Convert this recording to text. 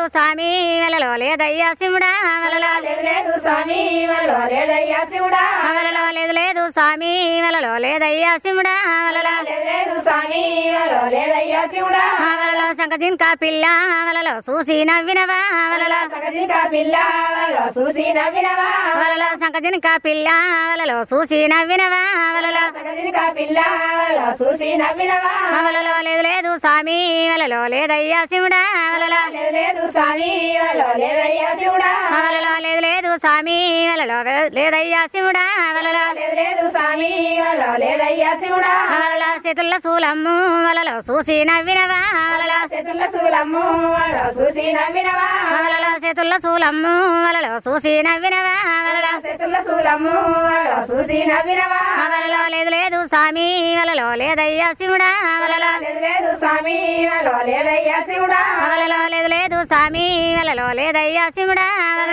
స్వామి వలలో లేదయ్యా శివుడా వలలో లేదు లేదు స్వామి వలలో లేదయ్యా శివుడా వలలో లేదు లేదు స్వామి వలలో లేదయ్యా శివుడా వలలో లేదు లేదు స్వామి వలలో లేదయ్యా శివుడా వలలో సంకజింక పిల్ల వలలో చూసి నవ్వినవా వలలో సగజిక పిల్ల వలలో చూసి నవ్వినవా వలలో సంకజింక పిల్ల వలలో చూసి నవ్వినవా వలలో సగజిక పిల్ల వలలో చూసి నవ్వినవా వలలో లేదు లేదు స్వామి వలలో లేదయ్యా శివుడా వలలో లేదు లేదు స్వామి వలలో లేదయ్యా శివుడా వలలో లేదు లేదు స్వామి వలలో లేదయ్యా శివుడా వలలో లేదు లేదు స్వామి వలలో లేదయ్యా శివుడా వలలో చేతుల్ల శూలమ్ము వలలో చూసి నవ్వినవా వలలో చేతుల శూలమ్ము వలలో చూసి నవ్వినవా వలలో చేతుల్ల శూలమ్ము వలలో చూసి నవ్వినవా వలలో చేతుల శూలమ్ము వలలో చూసి నవ్వినవా వలలో లేదు లేదు స్వామి వలలో లేదయ్యా శివుడా వలలో లేదు లేదు స్వామి వలలో లేదయ్యా శివుడా వలలో లేదు లేదు స్వామి వలలో లేదయ్యా శివుడా